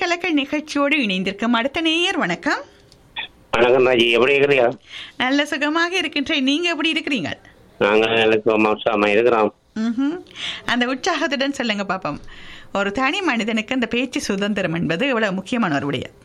கலக்கல் நிகழ்ச்சியோடு இணைந்திருக்கும் அடுத்த நேயர் வணக்கம் வணக்கம் ராஜி எப்படி இருக்கிறீங்க நல்ல சுகமாக இருக்கின்றேன் நீங்க எப்படி இருக்கிறீங்க நாங்கள் எனக்கு மாசமா இருக்கிறோம் ம்ஹும். அந்த உற்சாகத்துடன் சொல்லுங்க பாப்போம் ஒரு தனி மனிதனுக்கு அந்த பேச்சு சுதந்திரம் என்பது எவ்வளவு முக்கியமான ஒரு விடயம்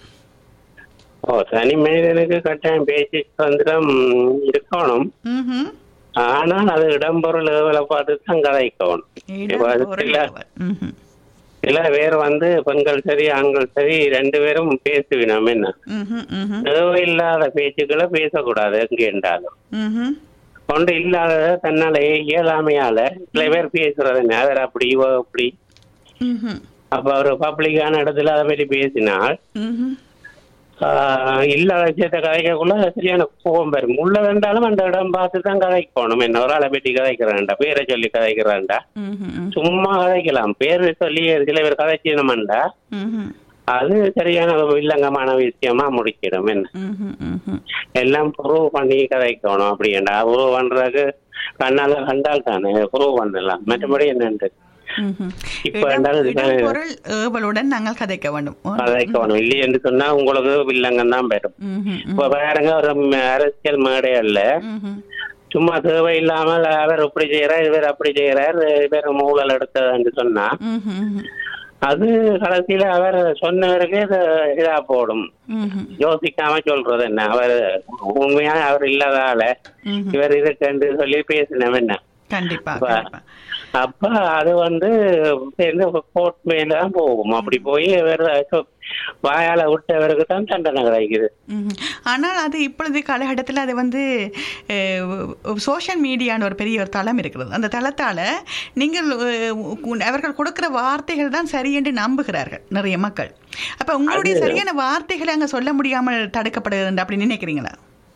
ஓ தனி மனிதனுக்கு கட்டாயம் பேச்சு சுதந்திரம் இருக்கணும் ம்ஹும். ஆனால் அது இடம்பொருள் லெவலை பார்த்து தான் கதைக்கணும் இப்ப அது இடம், பொருள், சில அவர். ம்ஹும். சில பேர் வந்து பெண்கள் சரி ஆண்கள் சரி ரெண்டு பேரும் பேசுவினோம் என்ன ம்ஹும், ம்ஹும், தேவையில்லாத பேச்சுக்களை பேசக்கூடாது எங்கே என்றாலும் ம்ஹும். கொண்டு இல்லாத தன்னால இயலாமையால சில பேர் பேசுறது என்ன அவர் அப்படி இவ அப்படி ம்ஹும். அப்ப ஒரு பப்ளிக்கான இடத்துல அதை பற்றி பேசினால் ம்ஹும். ஆஹ் இல்லாத விஷயத்த கதைக்கக்குள்ள சரியான கோபம் வரும் உள்ள வேண்டாலும் அந்த இடம் பார்த்து தான் கதைக்கணும் என்ன ஒரு ஆளை பற்றி கதைக்கிறான்டா பேரை சொல்லி கதைக்கிறான்டா ம்ஹும், ம். சும்மா கதைக்கலாம் பேர் சொல்லி சில பேர் கதைச்சினமாண்டா ம்ஹும். அது சரியான வில்லங்கமான விஷயமா முடிக்கிடும் என்ன ம்ஹும், ம்ஹும். எல்லாம் ப்ரூவ் பண்ணி கதைக்கணும் அப்படின்டா ப்ரூவ் பண்றதுக்கு கண்ணால கண்டால் தானே ப்ரூவ் பண்ணலாம் மற்றபடி என்னண்டு ம்ஹும். இப்ப இடம், ரெண்டாவது இடம், பொருள் ஏவலுடன் நாங்கள் கதைக்க வேண்டும் கதைக்கணும் இல்லையே என்று சொன்னா உங்களுக்கு வில்லங்கம் தான் பெறும் ம்ஹும், ம். இப்ப பாருங்க ஒரு ம- அரசியல் மேடை அல்ல ம்ஹும். சும்மா தேவையில்லாமல் அவர் இப்படி செய்யறார் இவர் அப்படி செய்யறார் இவர் ஊழல் எடுத்ததுன்னு சொன்னா ம்ஹும், ம்ஹும். அது கடைசியில அவர் சொன்னவருக்கு இது இதா போடும் ம்ஹும். யோசிக்காம சொல்றது என்ன அவர் உண்மையா அவர் இல்லாதால ம்ஹும். இவர் இதுக்கு சொல்லி பேசினவ என்ன கண்டிப்பா அப்ப- கண்டிப்பா அப்ப அது வந்து கோர்ட் மேல தான் போகும் அப்படி போய் இவர் வாயால விட்டவருக்கு தான் தண்டனை கிடைக்குது ம்ஹும். ஆனால் அது இப்பொழுது காலகட்டத்தில் அது வந்து சோஷியல் மீடியான்னு ஒரு பெரிய ஒரு தளம் இருக்கிறது அந்த தளத்தால் நீங்கள் அஹ், உ- அவர்கள் கொடுக்குற வார்த்தைகள் தான் சரி என்று நம்புகிறார்கள் நிறைய மக்கள் அப்போ உங்களுடைய சரியான வார்த்தைகளை அங்கே சொல்ல முடியாமல் தடுக்கப்படுகிறது அப்படி நினைக்கிறீங்களா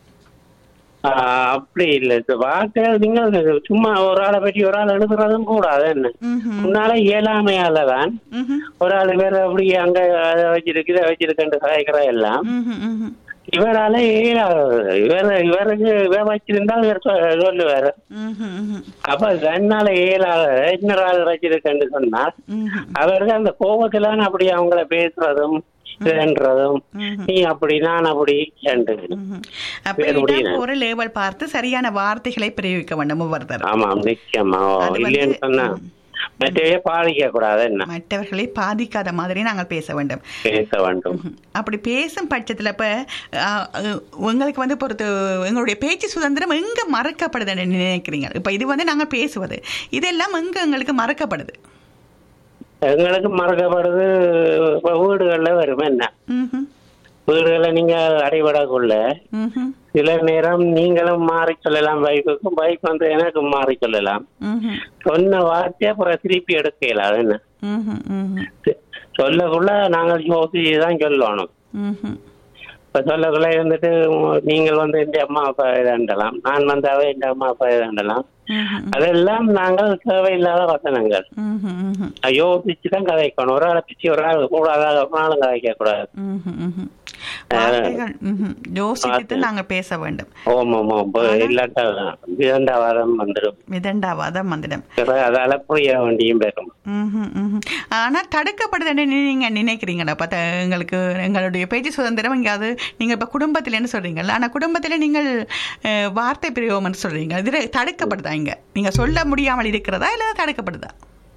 ஆஹ் அப்படி இல்ல இந்த வார்த்தைகள் நீங்கள் சும்மா ஒரு ஆளை பற்றி ஒரு ஆள் எழுதுறதும் கூடாது என்ன ம்ஹும். முன்னால இயலாமையால தான் ம்ஹும். ஒரு ஆள் பேர் அப்படி அங்க அதை வச்சிருக்கு இதை வச்சிருக்கேன் கதைக்கிற எல்லாம் ம்ஹும். ம்ஹும். இவரால இயலாதது இவர் இவருக்கு இவர் வச்சிருந்தா இவர் சொ- சொல்லுவாரு ம்ஹும். ம்ஹும். அப்ப தன்னால இயலாத இன்னொரு ஆள் வச்சிருக்கேன்னு சொன்னா ம்ஹும். அவருக்கு அந்த கோபத்துல அப்படி அவங்கள பேசுறதும் இதுன்றதும் ம்ஹும். நீ அப்படி நான் அப்படி என்று ம்ஹும். அப்ப வேறு இடம் முடியல. ஒரு லேவல் பார்த்து சரியான வார்த்தைகளை பிரயோகிக்க வேண்டும் ஒவ்வொருத்தரும் ஆமாம் நிச்சயமா ஓ, அது வந்து- இல்லைன்னு சொன்னா மற்றவே பாதிக்க கூடாது என்ன மற்றவர்களை பாதிக்காத மாதிரி நாங்கள் பேச வேண்டும் பேச வேண்டும் ம்ஹும். அப்படி பேசும் பட்சத்தில் இப்போ உங்களுக்கு வந்து பொறுத்து எங்களுடைய பேச்சு சுதந்திரம் எங்கே மறக்கப்படுதுன்னு நினைக்கிறீங்க இப்போ இது வந்து நாங்கள் பேசுவது இதெல்லாம் எங்கே எங்களுக்கு மறக்கப்படுது எங்களுக்கு மறக்கப்படுது இப்ப வீடுகள்ல வரும் என்ன ம்ஹும். வீடுகளை நீங்க அடைபடக்குள்ள ம்ஹும். சில நேரம் நீங்களும் மாறி சொல்லலாம் பைக்குக்கும் பைக் வந்து எனக்கு மாறி சொல்லலாம் ம்ஹும். சொன்ன வார்த்தையை அப்புறம் திருப்பி எடுக்க இயலாது என்ன ம்ஹும். ம்ஹும். சொல்லக்குள்ள நாங்கள் யோசிச்சு தான் சொல்லணும் ம்ஹும். இப்ப சொல்லக்குள்ள இருந்துட்டு உ- நீங்கள் வந்து என் அம்மா அப்பா இதாண்டலாம் நான் வந்தாவே என் அம்மா அப்பா இதாண்டலாம் ம்ஹும். அதெல்லாம் நாங்கள் தேவையில்லாத வசனங்கள் ம்ஹும். ம்ஹும். யோசிச்சு தான் கதைக்கணும் ஒரு ஆளை பிச்சு ஒரு ஆள் கூடாத ஒரு நாளும் கதைக்க கூடாது ம்ஹும். ம்ஹும். வார்த்தைகள் ம்ஹும். யோசித்து நாங்கள் பேச வேண்டும் ஓம் ஓம் ஓம் இல்லாட்டா விதண்டாவாதம் வந்துடும் மிதண்டாவாதம் வந்துடும் பிறகு அதால புரிய வேண்டியும் பெறும் ம்ஹும், ம்ஹும். ஆனா தடுக்கப்படுதுன்னு நீங்க நினைக்கிறீங்களா பார்த்தா எங்களுக்கு எங்களுடைய பேச்சு சுதந்திரம் எங்கேயாவது நீங்க இப்ப குடும்பத்திலன்னு சொல்றீங்கல்ல ஆனா குடும்பத்துல நீங்கள் அஹ், வார்த்தை பிரயோகம்னு சொல்றீங்க இது தடுக்கப்படுதா இங்க நீங்க சொல்ல முடியாமல் இருக்கிறதா இல்ல தடுக்கப்படுதா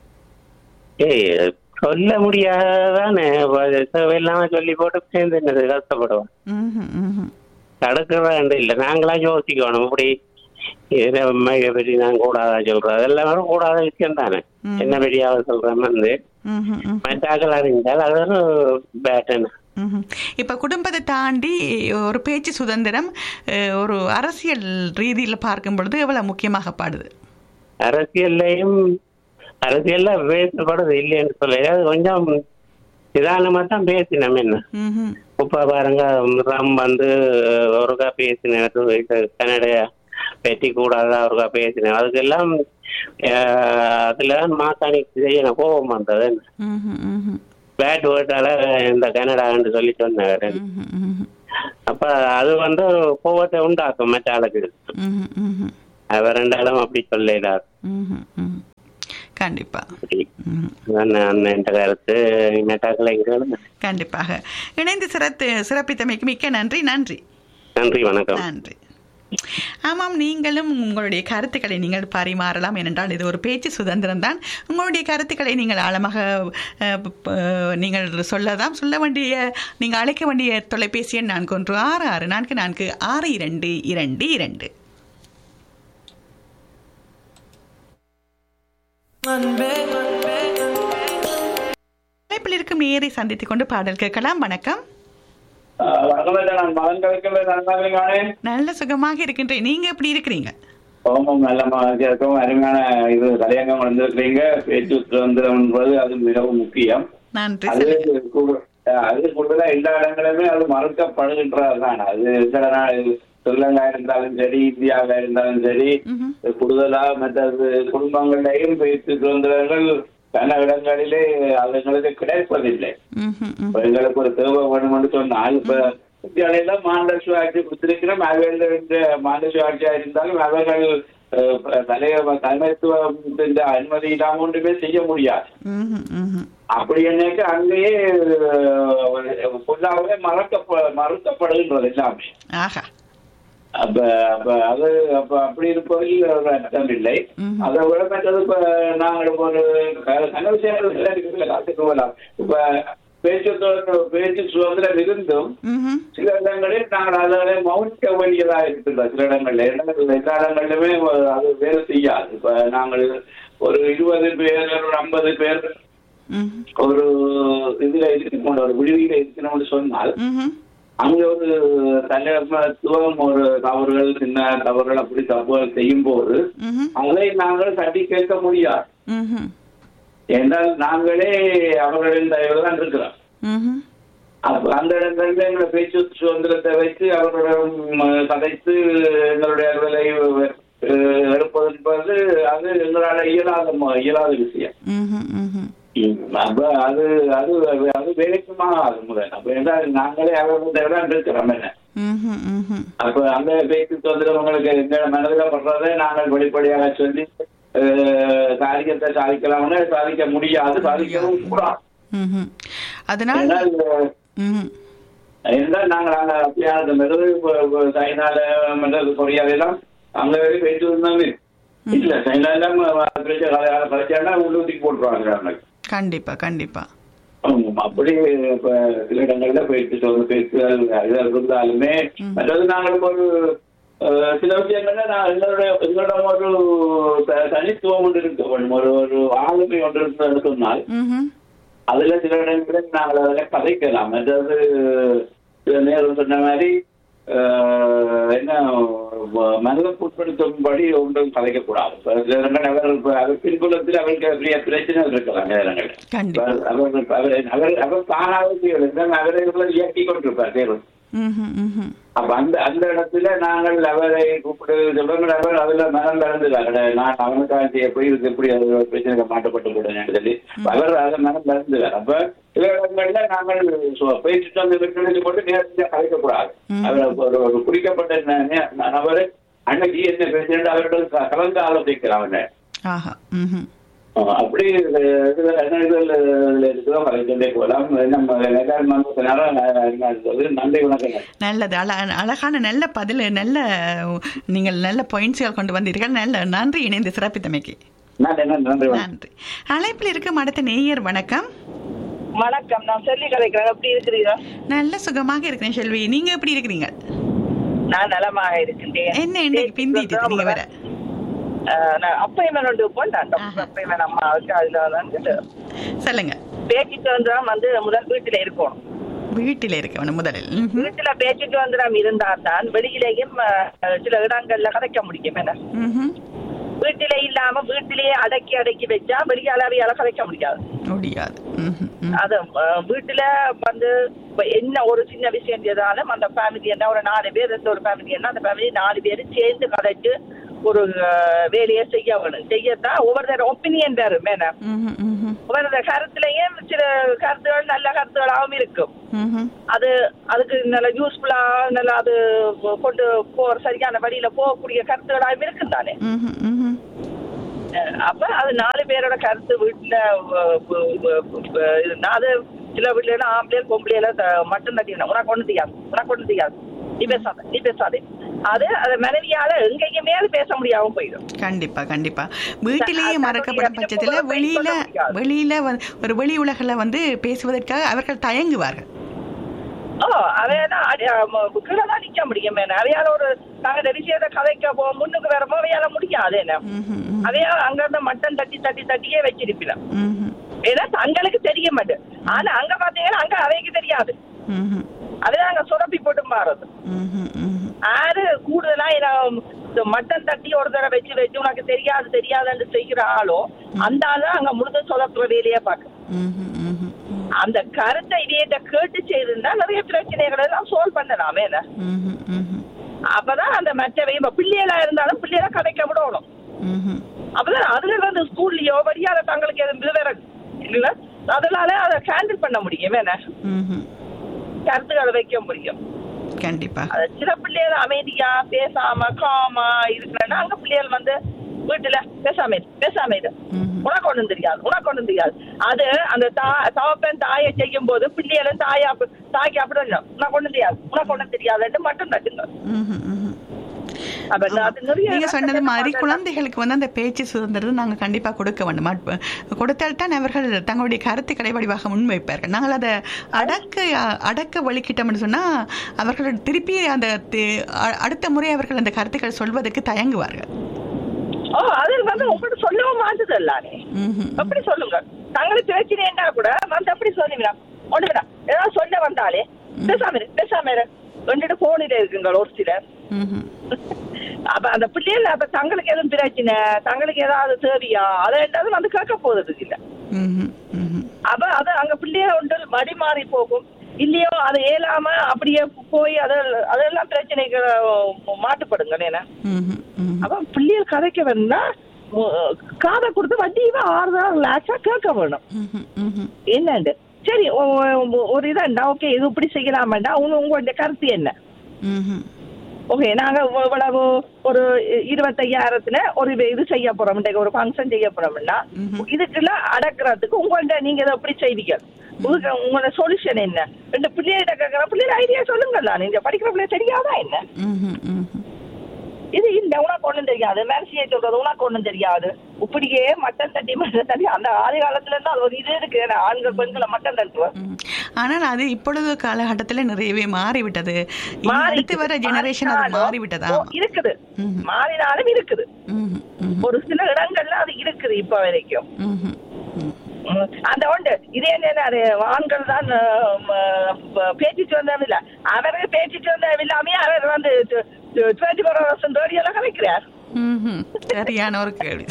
ஏய் சொல்ல முடியாதானே தேவையில்லாம சொல்லி போட்டு சேர்ந்து என்னது கஷ்டப்படுவோம் ம்ஹும், ம்ஹும். தடுக்கிறதா இல்ல நாங்களா யோசிக்கணும் இப்படி இதை அம்மையை பற்றி நான் கூடாதா சொல்றது அதெல்லாம் கூடாத விஷயம் தானே ம். என்ன பெரியாவது சொல்றேன் வந்து ம்ஹும், ம்ஹும். மற்றாக்கள் அறிந்தால் அது ஒரு பேட்டன் ம்ஹும். இப்ப குடும்பத்தை தாண்டி ஒரு பேச்சு சுதந்திரம் அஹ், ஒரு அரசியல் ரீதியில பார்க்கும் பொழுது எவ்வளவு முக்கியமாக பாடுது அரசியல்லையும் அரசியல்ல பேசப்படுது இல்லைன்னு சொல்ல அது கொஞ்சம் நிதானமா தான் பேசினோம் என்ன ம்ஹும். இப்ப பாருங்க ரம் வந்து ஒருக்கா பேசினேன் கன்னட வெற்றி கூடாதா ஒருக்கா பேசினேன் அதுக்கெல்லாம் அஹ், அதுல மாசாணி செய்யணும் கோபம் வந்தது ம்ஹும், ம்ஹும். பேட் வேர்ட்டால இந்த கனடான்னு சொல்லி சொன்னாரு ம்ஹும், ம்ஹும். அப்ப அது வந்து கோபத்தை உண்டாக்கும் மற்ற ஆளுக்கு ம்ஹும், ம்ஹும். அவர் ரெண்டாலும் அப்படி சொல்லலாம் ம்ஹும், ம்ஹும். கண்டிப்பா அப்படி ம். அண்ணன் அண்ணன் கருத்து மெட்டாக்களை கேளுங்க கண்டிப்பாக இணைந்து சிறத்து சிறப்பித்தமைக்கு மிக்க நன்றி நன்றி நன்றி வணக்கம் நன்றி ஆமாம் நீங்களும் உங்களுடைய கருத்துக்களை நீங்கள் பரிமாறலாம் ஏனென்றால் இது ஒரு பேச்சு சுதந்திரம் தான் உங்களுடைய கருத்துக்களை நீங்கள் ஆழமாக அஹ், ப- ப- நீங்கள் சொல்லலாம் சொல்ல வேண்டிய நீங்கள் அழைக்க வேண்டிய தொலைபேசி எண் நான்கு ஒன்று ஆறு ஆறு நான்கு நான்கு ஆறு இரண்டு இரண்டு இரண்டு அழைப்பில் இருக்கும் நேரை சந்தித்துக் கொண்டு பாடல் கேட்கலாம் வணக்கம் வணக்கம் ஐயா, நான் மகன் கலைக்கல நன்றாக நல்ல சுகமாக இருக்கின்றேன் நீங்க எப்படி இருக்கிறீங்க ஓமம் நல்ல மகிழ்ச்சியா இருக்கும் அருமையான இது தலையங்கம் வந்திருக்கிறீங்க பேச்சு சுதந்திரம் என்பது அது மிகவும் முக்கியம் நன்றி அது செல்வி. கூடு- அது கூடுதலா எல்லா இடங்களிலுமே அது மறுக்கப்படுகின்றது தான் அது சில நாள் ஸ்ரீலங்கா இருந்தாலும் சரி இந்தியாவில இருந்தாலும் சரி ம்ஹும். கூடுதலா மற்றது குடும்பங்களிலேயும் பேச்சு சுதந்திரங்கள் பல இடங்களிலே அதுங்களுக்கு கிடைப்பதில்லை ம்ஹும், ம். இப்ப எங்களுக்கு ஒரு தேவை வேணும்னு சொன்னால் இப்ப இந்தியாவில மாநில சுயாட்சி கொடுத்திருக்கிறோம் அவர்கள் மாநில சுயாட்சியா இருந்தாலும் அவர்கள் அஹ், தலைய தலைமைத்துவத்தின் அனுமதி இல்லாம ஒன்றுமே செய்ய முடியாது ம்ஹும், ம்ஹும். அப்படி என்னக்கு அங்கேயே ஃபுல்லாவே மறக்க மறுக்கப்படுகின்றது எல்லாமே ஆஹா அப்ப அப்ப அது அப்ப அப்படி இருப்பதில் ஒரு அர்த்தம் இல்லை ம்ஹும். அதை விட மற்றது இப்ப நாங்கள் இப்ப ஒரு கன விஷயங்கள் இருக்குல்ல, காத்துக்கு போகலாம் இப்ப பேச்சு சுதந்திரம் பேச்சு சுதந்திரம் இருந்தும் ம்ஹும். சில இடங்களில் நாங்கள் அதை மௌனிக்க வேண்டியதா இருக்குது சில இடங்கள்ல இடங்கள் எல்லா இடங்களிலுமே அது வேலை செய்யாது இப்ப நாங்கள் ஒரு இருபது பேர் ஒரு ஐம்பது பேர் ம்ஹும். ஒரு இதுல இருக்கணும் ஒரு விடுதியில இருக்கணும்னு சொன்னால் ம்ஹும். அங்க ஒரு தலைமைத்துவம் ஒரு தவறுகள் சின்ன தவறுகள் அப்படி தவறுகள் செய்யும் போது ம்ஹும். அதை நாங்கள் தட்டி கேட்க முடியாது ம்ஹும். என்றால் நாங்களே அவர்களின் தயவுல தான் இருக்கிறோம் ம்ஹும். அப்ப அந்த இடங்கள்ல எங்களை பேச்சு சுதந்திரத்தை வைத்து அவர்களிடம் ம், கதைத்து எங்களுடைய விலை எடுப்பது என்பது அது எங்களால இயலாத ம- இயலாத விஷயம் ம்ஹும். ம்ஹும். அப்ப அது அது அது வேலைக்குமா அது முதல் அப்ப என்றால் நாங்களே அவர்களுடைய இடம் இருக்கிறோம் என்ன ம்ஹும். ம்ஹும். அப்ப அந்த பேச்சு சுதந்திரம் உங்களுக்கு எங்க மனதில் படுறதை நாங்கள் வெளிப்படையாக சொல்லி அஹ், காரியத்தை சாதிக்கலாம்னு சாதிக்க முடியாது சாதிக்கவும் கூடாது ம்ஹும். அதனால் ஏன்னால் ம்ஹும். என்றால் நாங்கள் அங்க அப்படியான மெருகு சைனால மற்றது கொரியால எல்லாம் அங்க வரைக்கும் போயிட்டு இருந்தாங்க இல்ல சைனா எல்லாம் கலைச்சாண்டா உள்ளூத்திக்கு போட்டுருவாங்க கண்டிப்பா கண்டிப்பா ஆமாம். அப்படி இப்ப சில இடங்கள்ல போயிட்டு சொல்ல பேச்சுகள் இதா இருந்தாலுமே அதாவது நாங்கள் ஒரு அஹ், சில விஷயங்கள்ல நான் எங்களோட எங்களிடம் ஒரு த- தனித்துவம் ஒன்று இருக்க வேண்டும் ஒரு ஒரு ஆளுமை ஒன்று இருந்ததுன்னு சொன்னால் ம்ஹும். அதுல சில இடங்களில் நாங்கள் அதில் கதைக்கலாம் அதாவது சில நேரம் சொன்ன மாதிரி ஆஹ், என்ன மனதை புட்படுத்தும்படி ஒன்றும் கதைக்கக்கூடாது இப்ப சில இடங்கள் அவர் இப்ப அவர் பின்புலத்தில் அவருக்கு பெரிய பிரச்சனை இருக்கலாம் நேரங்கள் கண்டிப்பா அவர் அவர் அவர் அவர் தானாக செய்யவில்லை அவரை இயக்கி கொண்டிருப்பார் தேர்வு ம்ஹும். ம்ஹும். அப்ப அந்த அந்த இடத்துல நாங்கள் அவரை கூப்பிட்டு சொல்றோம் அவர் அதுல மனம் திறந்துட்டார் நான் அவனுக்காக செய்ய போய் இதுக்கு எப்படி அது ஒரு பிரச்சனை மாட்டப்பட்டு போட்டேன்னு சொல்லி அவர் அதை மனம் திறந்துட்டார் அப்ப சில இடங்கள்ல நாங்கள் சு- பேச்சுட்டு வந்து விட்டு போட்டு நேரத்தில் கலைக்கக்கூடாது ம். அவர் ஒரு ஒரு குறிக்கப்பட்ட ந- நே- நபர் அன்னைக்கு என்ன பேசுறது அவர்கள் க- கலந்து ஆலோசிக்கலாம் அவனை ஆஹா ம்ஹும். ஆஹ் அப்படி இதுல இதுல என்ன இதுல இருக்கிறோம் கலைக்கொண்டே போகலாம் நம்ம எல்லாரும் வந்து நேரம் நன்றி வணக்கங்கள் நல்லது அழ அழகான நல்ல பதில் நல்ல நீங்கள் நல்ல பாயிண்ட்ஸ்கள் கொண்டு வந்தீர்கள் நல்ல நன்றி இணைந்து சிறப்பித்தமைக்கு நன்றி நன்றி நன்றி வணக்கம் நன்றி அழைப்பில் இருக்கும் அடுத்த நேயர் வணக்கம் வணக்கம் நான் சொல்லி கதைக்கிறேன் எப்படி இருக்கிறீங்க நல்ல சுகமாக இருக்கிறேன் செல்வி நீங்க எப்படி இருக்கிறீங்க நான் நலமாக இருக்கின்றேன் என்ன இன்னைக்கு பிந்திட்டு நீங்க வேற அஹ், நான் அப்பையமன் ஒன்று போட்டான் ஆஹா. அப்பையமன் அம்மாவுக்கு அதுல வந்துட்டு சொல்லுங்க பேச்சு சுதந்திரம் வந்து முதல் வீட்டுல இருக்கணும் வீட்டில் இருக்கவன முதலில் ம்ஹும். வீட்டுல பேச்சு சுதந்திரம் இருந்தால் தான் வெளியிலேயும் அஹ், சில இடங்கள்ல கதைக்க முடியும் என்ன ம்ஹும். வீட்டிலே இல்லாம வீட்டிலேயே அடக்கி அடக்கி வச்சா வெளியாளவியால கதைக்க முடியாது முடியாது ம்ஹும். ம். அது அஹ், வீட்டுல வந்து இப்ப என்ன ஒரு சின்ன விஷயம் செய்தாலும் அந்த ஃபேமிலி என்ன ஒரு நாலு பேர் இருந்த ஒரு ஃபேமிலி என்ன அந்த ஃபேமிலி நாலு பேர் சேர்ந்து கதைச்சு ஒரு அஹ், வேலையை செய்ய வேணும் செய்யத்தான் ஒவ்வொருத்தர் ஒப்பீனியன் வரும் என்ன ம்ஹும். ம்ஹும். ஒவ்வொரு கருத்துலயும் சில கருத்துகள் நல்ல கருத்துகளாகவும் இருக்கும் ம்ஹும். அது அதுக்கு நல்ல யூஸ்ஃபுல்லா நல்ல அது கொண்டு போற சரியான வழியில போகக்கூடிய கருத்துகளாகவும் இருக்கும் தானே ம்ஹும். ம்ஹும். அஹ் அப்ப அது நாலு பேரோட கருத்து வீட்டுல வ- வ- வ- வ- இருந்தா அது சில வீட்டுல எல்லாம் ஆம்பளை பொம்பளையில மட்டும் தட்டிடணும் உனக்கு ஒண்ணு தெரியாது உனக்கு ஒண்ணு தெரியாது நீ பேசாத நீ பேசாதே அது அது மனைவியால எங்கேயுமே அது பேச முடியாம போயிடும் கண்டிப்பா கண்டிப்பா வீட்டிலேயே அது மறக்கப்படும் தன்னுடைய பட்சத்துல விருப்பங்களை வெளியில சொல்ல முடியாது. வெளியில வந்து- ஒரு வெளி உலகில வந்து பேசுவதற்காக அவர்கள் தயங்குவார்கள் ஓ அவையெல்லாம் கீழே தான் நிக்க முடியும் என்ன அவையால ஒரு நாங்க இந்த விஷயத்த கதைக்க போ முன்னுக்கு வரமோ அவையால முடியாது என்ன ம்ஹும், ம், அவையா அங்க இருந்து மட்டன் தட்டி தட்டி தட்டியே வச்சிருப்பிலாம் ம்ஹும், ஏன்னா தங்களுக்கு தெரிய மாட்டேன் ஆனா அங்க பாத்தீங்கன்னா அங்க அவைக்கு தெரியாது ம்ஹும், அதுதான் அங்க சுரப்பி போட்டு மாறுது ம்ஹும், ம்ஹும். ஆறு கூடுதலா என்ன இந்த மட்டன் தட்டி ஒரு தடவை வச்சு வச்சு உனக்கு தெரியாது தெரியாதுன்னு செய்கிற ஆளோ அந்த ஆளு அங்க முழுத சொதப்புற வேலையை பார்க்க ம்ஹும், ம்ஹும், அந்த கருத்தை இதையிட்ட கேட்டு செய்திருந்தா நிறைய பிரச்சனைகளை எல்லாம் சோல்வ் பண்ணலாமே என்ன ம்ஹும், ம்ஹும், அப்பதான் அந்த மற்றவை இப்ப பிள்ளைகளா இருந்தாலும் பிள்ளைகளை கதைக்க விடணும் ம்ஹும். அப்பதான் அதுல வந்து ஸ்கூல்லயோ வழியால தங்களுக்கு எதுவும் விவரம் இல்ல அதனால அதை ஹேண்டில் பண்ண முடியும் என்ன ம்ஹும். கருத்துக்களை வைக்க முடியும் கண்டிப்பா அது சில பிள்ளைகள் அமைதியா பேசாம காமா இருக்கிறன்னா அங்க பிள்ளைகள் வந்து வீட்டுல பேசாம இரு, பேசாம இரு. ம்ஹும். உனக்கு ஒண்ணும் தெரியாது உனக்கு ஒண்ணும் தெரியாது அது அந்த தா தவப்பன் தாயை செய்யும் போது பிள்ளைகளும் தாயா தாய்க்கு அப்படி இல்லை. உனக்கு ஒண்ணும் தெரியாது உனக்கு ஒண்ணும் தெரியாதுன்னு மட்டும் தட்டுங்க ம்ஹும், ம்ஹும். அப்ப அது நிறைய நீங்க சொன்னது மாதிரி குழந்தைகளுக்கு வந்து அந்த பேச்சு சுதந்திரத்தை நாங்க கண்டிப்பா கொடுக்க வேண்டும் அப்ப கொடுத்தால் தான் அவர்கள் தங்களுடைய கருத்துக்களை வடிவாக முன்வைப்பார்கள் நாங்கள் அதை அடக்க அடக்க வலிக்கிட்டோம்னு சொன்னா அவர்கள் திருப்பி அந்த தி- அ- அடுத்த முறை அவர்கள் அந்த கருத்துக்கள் சொல்வதற்கு தயங்குவார்கள் ஓ அது வந்து உங்களுக்கு சொல்லவும் மாட்டுது எல்லாரே ம்ஹும். எப்படி சொல்லுங்க தங்களுக்கு பிரச்சனைன்னா கூட வந்து எப்படி சொல்லுவீங்க ஒண்ணுடா ஏதாவது சொல்ல வந்தாலே பேசாம இரு பேசாம இரு வந்துட்டு போனில இருக்குங்க ஒரு சிலர் ம்ஹும். அப்ப அந்த பிள்ளைகள் அப்ப தங்களுக்கு எதுவும் பிரச்சனை தங்களுக்கு ஏதாவது தேவையா அதை என்னது வந்து கேட்க போறது இல்ல ம்ஹும். ம்ஹும். அப்ப அது அங்க பிள்ளைய ஒன்று மடி மாறி போகும் இல்லையோ அது ஏலாம அப்படியே போய் அது அதெல்லாம் பிரச்சனைகள் மாட்டுப்படுங்க என்ன ம்ஹும். ம்ஹும். அப்ப பிள்ளைகள் கதைக்க வேணும்னா மு- காதை கொடுத்து வட்டியவா ஆறுதா ரிலாக்ஸா கேட்க வேணும் ம்ஹும். ம்ஹும். என்னண்டு சரி ஒ- ஒ- ஒரு இதாண்டா ஓகே இது இப்படி செய்யலாமாண்டா உங்க உங்களுடைய கருத்து என்ன ம்ஹும். ஓகே நாங்க இவ்வ- இவ்வளவு ஒரு இ- இருபத்தையாயிரத்துல ஒரு இது- இது செய்ய போறோம் இன்றைக்கு ஒரு ஃபங்க்ஷன் செய்ய போறோம்னா ம்ஹும். இதுக்குள்ள அடக்குறதுக்கு உங்கள்ட்ட நீங்க இதை எப்படி செய்வீங்க உங்களுக்கு உங்களோட சொல்யூஷன் என்ன ரெண்டு பிள்ளைகிட்ட கேட்கற பிள்ளைகள் ஐடியா சொல்லுங்கல்ல நீங்க படிக்கிற பிள்ளை தெரியாதா என்ன ம்ஹும். ம்ஹும். இது இல்ல உனக்கு ஒண்ணும் தெரியாது மேன்சியை சொல்றது உனக்கு ஒண்ணும் தெரியாது இப்படியே மட்டன் தட்டி மட்டன் தட்டி அந்த ஆதி காலத்துல இருந்து அது ஒரு இது இருக்கு ஏன்னா ஆண்கள் பெண்களை மட்டன் தட்டுவோம் ம். ஆனால் அது இப்பொழுது காலகட்டத்தில் நிறையவே மாறிவிட்டது இனி மாறி அடுத்து வர ஜெனரேஷன் அது மாறினாலும் மாறிவிட்டதா ஓ, இருக்குது ம்ஹும். மாறினாலும் இருக்குது ம்ஹும். ம்ஹும். ஒரு சில இடங்கள்ல அது இருக்குது இப்ப வரைக்கும் ம்ஹும். ம். ம், அந்த உண்டு இதே என்ன அது ஆண்கள் தான் அஹ், ம, ப- பேச்சு சுதந்திரம் இல்ல அவருக்கு பேச்சு சுதந்திரம் இல்லாமே அவர் வந்து டுவெண்ட்டி ஃபோர் ஹவர்ஸ் ரேடியோல கலைக்கிறார் ம்ஹும். சரியான ஒரு கேள்வி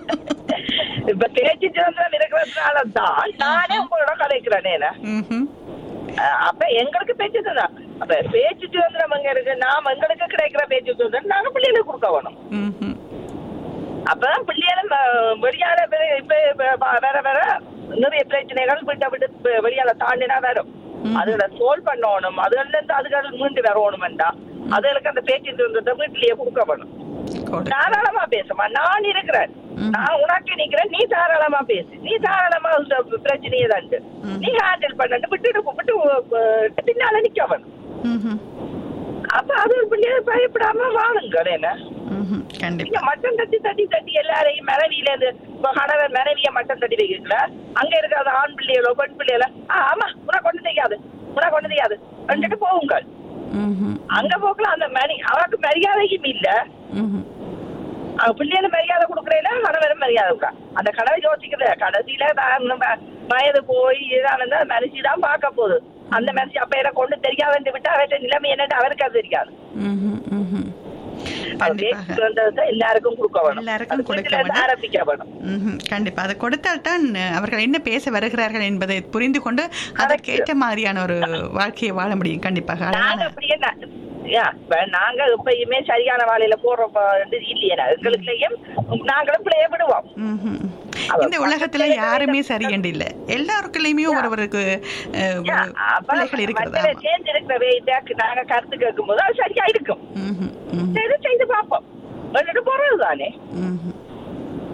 இப்ப பேச்சு சுதந்திரம் இருக்கிறதுனால தான் நானே உங்களோட கலைக்கிறேன் ம்ஹும். அப்ப எங்களுக்கு பேச்சு சுதந்திரம் அப்ப பேச்சு சுதந்திரம் எங்க இருக்கு நாம எங்களுக்கு கிடைக்கிற பேச்சு சுதந்திரம் நாங்க பிள்ளைகளுக்கு கொடுக்க வேணும் ம்ஹும். அப்பதான் பிள்ளைகளும் அஹ், வெளியால வே- இப்ப இப்ப வ- வேற வேற நிறைய பிரச்சனைகள் விட்டு விட்டு இப்ப வெளியால தாண்டினா வரும் அதுகளை சோல்வ் பண்ணணும் அதுகள்ல இருந்து அதுகள் மீண்டு வரணும்டா அதுகளுக்கு அந்த பேச்சு சுதந்திரத்தை வீட்டிலேயே கொடுக்க வேணும் கொடு. தாராளமா பேசுமா நான் இருக்கிறேன் நான் உனக்கு நிக்கிறேன் நீ தாராளமா பேசு நீ தாராளமா இந்த பிரச்சனையை தான் நீ ஹேண்டில் பண்ணு விட்டுட்டு விட்டு அஹ், பின்னால நிக்க வேணும் ம்ஹும். அப்ப அது ஒரு பிள்ளைய பயப்படாம வாழுங்கள் என்ன ம்ஹும். கண்டிப்பா நீங்க மட்டன் தட்டி தட்டி தட்டி எல்லாரையும் மனைவியில இருந்து இப்ப கணவன் மனைவிய மட்டன் தட்டி வைக்கல அங்க இருக்காத ஆண் பிள்ளைகளோ பெண் பிள்ளைகளோ ஆ, ஆமா உனக்கு ஒண்ணு தெரியாது உனக்கு ஒண்ணு தெரியாது வந்துட்டு போவுங்கள் ம்ஹும். அங்க போக்கலாம் அந்த மணி அவருக்கு மரியாதையும் இல்ல ம்ஹும். அவங்க பிள்ளைகளும் மரியாதை கொடுக்கறேல கணவரும் மரியாதை கொடுக்கா அந்த கணவன் யோசிக்கிறது கடைசியில தான் நம்ம வயது போய் இதானது மனுஷி தான் பார்க்க போகுது அந்த மனுஷி அப்ப எனக்கு ஒண்ணு தெரியாதுன்னு விட்டா அவர்கிட்ட நிலைமை என்னன்னு அவருக்கு அது தெரியாது ம்ஹும். ம்ஹும். அது கண்டிப்பாக பேச்சு சுதந்திரத்தை எல்லாருக்கும் கொடுக்க வேணும் எல்லாருக்கும் அது கொடுக்க வீட்டுல இருந்து வேணும். ஆரம்பிக்க வேணும் ம்ஹும். கண்டிப்பா அதை கொடுத்தால் தான் அவர்கள் என்ன பேச வருகிறார்கள் என்பதை புரிந்து கொண்டு அதற்கேற்ற மாதிரியான ஒரு வாழ்க்கையை வாழ முடியும் கண்டிப்பாக நாங்க அழகான அப்படியே நா- யா, இப்ப நாங்க எப்பயுமே சரியான வாழையில போடுற இது இல்லையே எங்களுக்குள்ளேயும் நாங்களும் பிள்ளைய விடுவோம் ம்ஹும். அவ இந்த உலகத்துல பக்கத்துல யாருமே இருக்கிற சரியண்டு இல்ல எல்லாருக்குள்ளயுமே ஒருவருக்கு அஹ், யா, ஒரு அப்ப பிள்ளைகள் இருக்கிறதா மத்தியில சேர்ந்து இருக்கிற வேட்டை நாங்க கருத்து கேட்கும் போது அது சரியா இருக்கும் ம்ஹும். ம்ஹும். சரி செய்து பார்ப்போம் வந்துட்டு போறது தானே ம்ஹும்.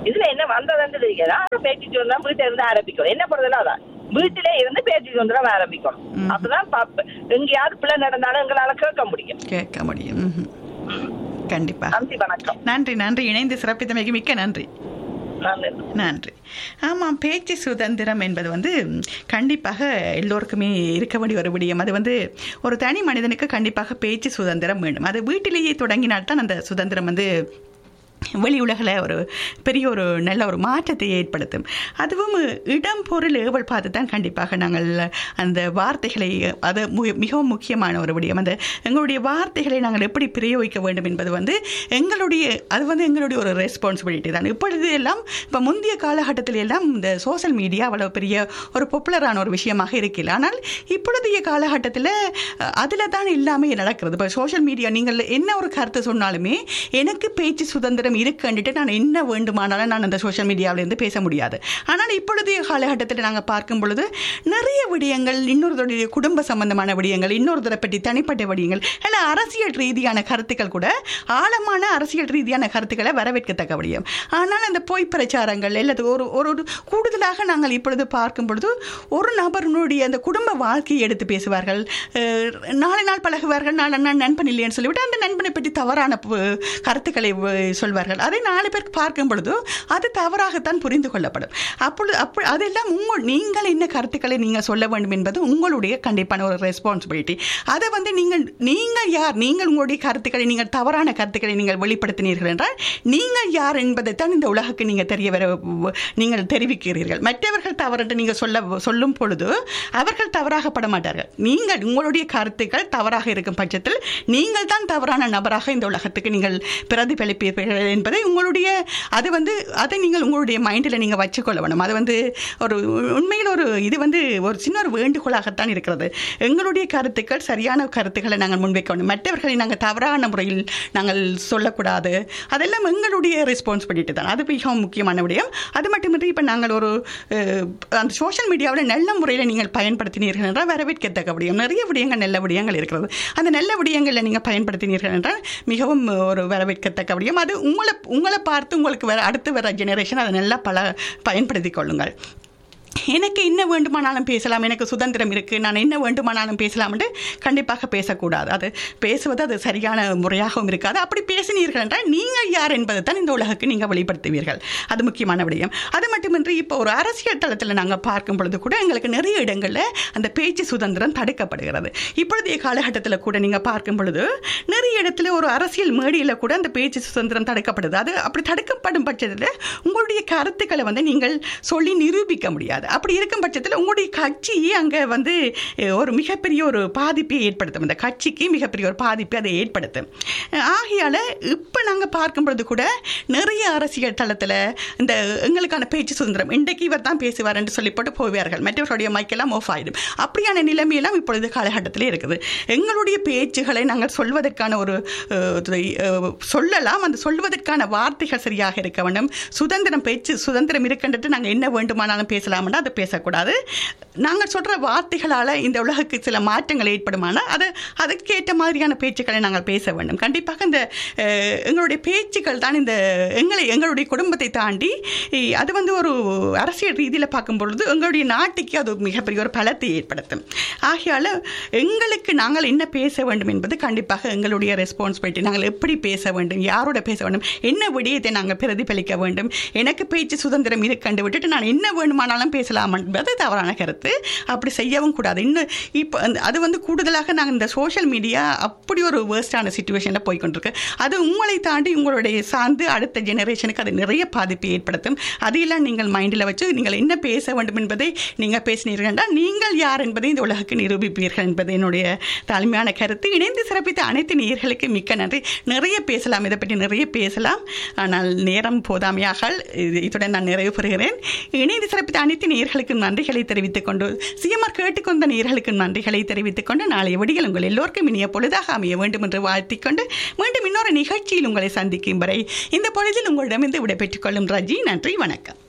இதுல என்ன வந்ததுன்னு தெரியல பேச்சு சுதந்திரம் வீட்டுல இருந்து ஆரம்பிக்கணும் என்ன பொறுத்தல அதான் வீட்டிலே இருந்து பேச்சு சுதந்திரம் ஆரம்பிக்கணும் ம். அப்பதான் பாப்ப எங்கேயாவது பிள்ளை நடந்தாலும் எங்களால கேட்க முடியும் கேட்க முடியும் ம்ஹும். கண்டிப்பா நன்றி வணக்கம் நன்றி நன்றி இணைந்து சிறப்பித்தமைக்கு மிக்க நன்றி நன்றி நன்றி ஆமாம் பேச்சு சுதந்திரம் என்பது வந்து கண்டிப்பாக எல்லோருக்குமே இருக்க வேண்டிய ஒரு விடயம் அது வந்து ஒரு தனி மனிதனுக்கு கண்டிப்பாக பேச்சு சுதந்திரம் வேண்டும் அது வீட்டிலேயே தொடங்கினால்தான் அந்த சுதந்திரம் வந்து வெளி உலகில் ஒரு பெரிய ஒரு நல்ல ஒரு மாற்றத்தை ஏற்படுத்தும் அதுவும் இடம் பொருள் ஏவல் பார்த்து தான் கண்டிப்பாக நாங்கள் அந்த வார்த்தைகளை அது மு- மிகவும் முக்கியமான ஒரு விடயம் அந்த எங்களுடைய வார்த்தைகளை நாங்கள் எப்படி பிரயோகிக்க வேண்டும் என்பது வந்து எங்களுடைய அது வந்து எங்களுடைய ஒரு ரெஸ்பான்சிபிலிட்டி தான் இப்பொழுது எல்லாம் இப்போ முந்தைய காலகட்டத்தில் எல்லாம் இந்த சோஷியல் மீடியா அவ்வளவு பெரிய ஒரு பாப்புலரான ஒரு விஷயமாக இருக்கல ஆனால் இப்பொழுதைய காலகட்டத்தில் அதில் தான் எல்லாமே நடக்கிறது இப்போ சோஷியல் மீடியா நீங்கள் என்ன ஒரு கருத்து சொன்னாலுமே எனக்கு பேச்சு சுதந்திரம் இருக்குன்ட்டு நான் என்ன வேண்டுமானாலும் நான் அந்த சோஷியல் மீடியாவிலேருந்து பேச முடியாது ஆனால் இப்பொழுதைய காலகட்டத்தில் நாங்கள் பார்க்கும் பொழுது நிறைய விடயங்கள் இன்னொருத்தருடைய குடும்ப சம்பந்தமான விடயங்கள் இன்னொருத்தரை பற்றி தனிப்பட்ட விடயங்கள் இல்லை அரசியல் ரீதியான கருத்துக்கள் கூட ஆழமான அரசியல் ரீதியான கருத்துக்களை வரவேற்கத்தக்க விடயம் ஆனால் அந்த பொய் பிரச்சாரங்கள் அல்லது ஒரு ஒரு ஒரு கூடுதலாக நாங்கள் இப்பொழுது பார்க்கும் பொழுது ஒரு நபருடைய அந்த குடும்ப வாழ்க்கையை எடுத்து பேசுவார்கள் அஹ், நாளை நாள் பழகுவார்கள் நாளை நாள் நண்பன் இல்லைன்னு சொல்லிவிட்டு அந்த நண்பனை பற்றி தவறான பு- கருத்துக்களை வ- சொல்வார்கள் அதை நாலு பேர் பார்க்கும் பொழுது அது தவறாகத்தான் புரிந்து கொள்ளப்படும் அப்பொழுது அப்போ அதெல்லாம் உங்கள் நீங்கள் என்ன கருத்துக்களை நீங்கள் சொல்ல வேண்டும் என்பது உங்களுடைய கண்டிப்பான ஒரு ரெஸ்பான்சிபிலிட்டி அதை வந்து நீங்கள் நீங்கள் யார் நீங்கள் உங்களுடைய கருத்துக்களை நீங்கள் தவறான கருத்துக்களை நீங்கள் வெளிப்படுத்தினீர்கள் என்றால் நீங்கள் யார் என்பதைத்தான் இந்த உலகுக்கு நீங்கள் தெரிய வர நீங்கள் தெரிவிக்கிறீர்கள் மற்றவர்கள் தவறு நீங்கள் சொல்ல சொல்லும் பொழுது அவர்கள் தவறாகப்பட மாட்டார்கள் நீங்கள் உங்களுடைய கருத்துக்கள் தவறாக இருக்கும் பட்சத்தில் நீங்கள் தான் தவறான நபராக இந்த உலகத்துக்கு நீங்கள் பிரதிபலிப்பீர்கள் என்பதை உங்களுடைய அது வந்து அதை நீங்கள் உங்களுடைய மைண்டில் நீங்கள் வச்சுக்கொள்ள வேணும் அது வந்து ஒரு உண்மையில் ஒரு இது வந்து ஒரு சின்ன ஒரு வேண்டுகோளாகத்தான் இருக்கிறது எங்களுடைய கருத்துக்கள் சரியான கருத்துக்களை நாங்கள் முன்வைக்க வேண்டும் மற்றவர்களை நாங்கள் தவறான முறையில் நாங்கள் சொல்லக்கூடாது அதெல்லாம் எங்களுடைய ரெஸ்பான்சிபிலிட்டி தான் அது மிகவும் முக்கியமான விடயம் அது மட்டுமின்றி இப்போ நாங்கள் ஒரு அஹ், அந்த சோஷியல் மீடியாவில் நல்ல முறையில் நீங்கள் பயன்படுத்தினீர்கள் என்றால் வரவேற்கத்தக்க விடயம் நிறைய விடயங்கள் நல்ல விடயங்கள் இருக்கிறது அந்த நல்ல விடயங்களில் நீங்கள் பயன்படுத்தினீர்கள் என்றால் மிகவும் ஒரு வரவேற்கத்தக்க விடயம் அது உங்களை உங்களை பார்த்து உங்களுக்கு வர அடுத்து வர ஜெனரேஷன் அதை நல்லா பல பயன்படுத்திக் கொள்ளுங்கள் எனக்கு என்ன வேண்டுமானாலும் பேசலாம் எனக்கு சுதந்திரம் இருக்குது நான் என்ன வேண்டுமானாலும் பேசலாம்னு கண்டிப்பாக பேசக்கூடாது அது பேசுவது அது சரியான முறையாகவும் இருக்காது அப்படி பேசினீர்கள் என்றால் நீங்கள் யார் என்பதை தான் இந்த உலகுக்கு நீங்கள் வெளிப்படுத்துவீர்கள் அது முக்கியமான விடயம் அது மட்டுமின்றி இப்போ ஒரு அரசியல் தளத்தில் நாங்கள் பார்க்கும் பொழுது கூட எங்களுக்கு நிறைய இடங்களில் அந்த பேச்சு சுதந்திரம் தடுக்கப்படுகிறது இப்பொழுதைய காலகட்டத்தில் கூட நீங்கள் பார்க்கும் பொழுது நிறைய இடத்துல ஒரு அரசியல் மேடையில் கூட அந்த பேச்சு சுதந்திரம் தடுக்கப்படுது அது அப்படி தடுக்கப்படும் பட்சத்தில் உங்களுடைய கருத்துக்களை வந்து நீங்கள் சொல்லி நிரூபிக்க முடியாது அப்படி இருக்கும் பட்சத்தில் உங்களுடைய கட்சி அங்கே வந்து அஹ், ஒரு மிகப்பெரிய ஒரு பாதிப்பை ஏற்படுத்தும் இந்த கட்சிக்கு மிகப்பெரிய ஒரு பாதிப்பை அதை ஏற்படுத்தும் அஹ், ஆகையால் இப்போ நாங்கள் பார்க்கும் பொழுது கூட நிறைய அரசியல் தளத்தில் இந்த எங்களுக்கான பேச்சு சுதந்திரம் இன்றைக்கு இவர் தான் பேசுவார் என்று சொல்லி போட்டு போவார்கள் மற்றவர்களுடைய மைக்கெல்லாம் ஆஃப் ஆகிடும் அப்படியான நிலைமையெல்லாம் இப்பொழுது காலகட்டத்திலே இருக்குது எங்களுடைய பேச்சுகளை நாங்கள் சொல்வதற்கான ஒரு அஹ், இது, அஹ், சொல்லலாம் அந்த சொல்வதற்கான வார்த்தைகள் சரியாக இருக்க வேண்டும் சுதந்திரம் பேச்சு சுதந்திரம் இருக்கின்றது நாங்கள் என்ன வேண்டுமானாலும் பேசலாம்னா அதை பேசக்கூடாது நாங்கள் சொல்கிற வார்த்தைகளால் இந்த உலகுக்கு சில மாற்றங்கள் ஏற்படுமானால் அது அதுக்கேற்ற மாதிரியான பேச்சுக்களை நாங்கள் பேச வேண்டும் கண்டிப்பாக இந்த அஹ், எங்களுடைய பேச்சுக்கள் தான் இந்த எங்களை எங்களுடைய குடும்பத்தை தாண்டி இ- அது வந்து ஒரு அரசியல் ரீதியில் பார்க்கும் பொழுது எங்களுடைய நாட்டுக்கு அது மிகப்பெரிய ஒரு பலத்தை ஏற்படுத்தும் ஆகையால் எங்களுக்கு நாங்கள் என்ன பேச வேண்டும் என்பது கண்டிப்பாக எங்களுடைய ரெஸ்பான்சிபிலிட்டி நாங்கள் எப்படி பேச வேண்டும் யாரோட பேச வேண்டும் என்ன விடயத்தை நாங்கள் பிரதிபலிக்க வேண்டும் எனக்கு பேச்சு சுதந்திரம் இருக்கண்டு விட்டுட்டு நான் என்ன வேண்டுமானாலும் பேசலாம் என்பது தவறான கருத்து அப்படி செய்யவும் கூடாது இன்னும் இப்போ அந்த- அது வந்து கூடுதலாக நாங்கள் இந்த சோஷியல் மீடியா அப்படி ஒரு வேர்ஸ்டான சுச்சுவேஷனில் போய்க்கொண்டிருக்கு அது உங்களை தாண்டி உங்களுடைய சார்ந்து அடுத்த ஜெனரேஷனுக்கு அது நிறைய பாதிப்பை ஏற்படுத்தும் அதையெல்லாம் நீங்கள் மைண்டில் வச்சு நீங்கள் என்ன பேச வேண்டும் என்பதை நீங்கள் பேசினீர்கள் என்றால் நீங்கள் யார் என்பதை இந்த உலகுக்கு நிரூபிப்பீர்கள் என்பது என்னுடைய தாழ்மையான கருத்து இணைந்து சிறப்பித்த அனைத்து நேயர்களுக்கு மிக்க நன்றி நிறைய பேசலாம் இதை பற்றி நிறைய பேசலாம் ஆனால் நேரம் போதாமையாக இது- இத்துடன் நான் நிறைவு பெறுகிறேன் இணைந்து சிறப்பித்த அனைத்து நேயர்களுக்கு நன்றிகளை தெரிவித்துக் கொண்டு சிஎம்ஆர் கேட்டுக்கொண்ட நேயர்களுக்கு நன்றிகளை தெரிவித்துக் கொண்டு நாளைய விடியல் உங்கள் எல்லோருக்கும் இனிய பொழுதாக அமைய வேண்டும் என்று வாழ்த்திக் கொண்டு மீண்டும் இன்னொரு நிகழ்ச்சியில் உங்களை சந்திக்கும் வரை இந்த பொழுதில் உங்களிடமிருந்து விடைபெற்றுக் கொள்ளும் ரஜி நன்றி வணக்கம்